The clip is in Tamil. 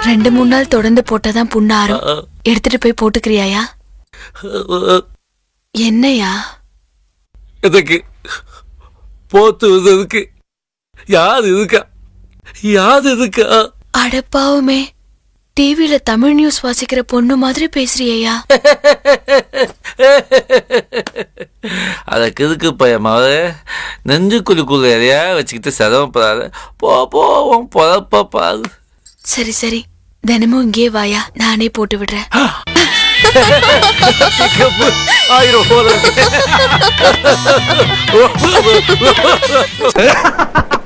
ரெண்டு மூணு நாள் தொடர்ந்து போட்டாதான் புண்ணு ஆறும் எடுத்துட்டு போய் போட்டுக்கிறியாயா என்னையா எதுக்கு போத்து எதுக்கு யாது இருக்கா யாது இருக்கா அடப்பாவுமே டிவில தமிழ் நியூஸ் வாசிக்கிற பொண்ணு மாதிரி பேசுறியா அதுக்கு எதுக்கு பயமாவ நெஞ்சுக்குள்ளுக்குள்ள எதையா வச்சுக்கிட்டு சிரமப்படாத போ போ உன் பொழப்ப பாரு சரி சரி தினமும் இங்கே வாயா நானே போட்டு விடுறேன் ஆயிரம் போல இருக்கு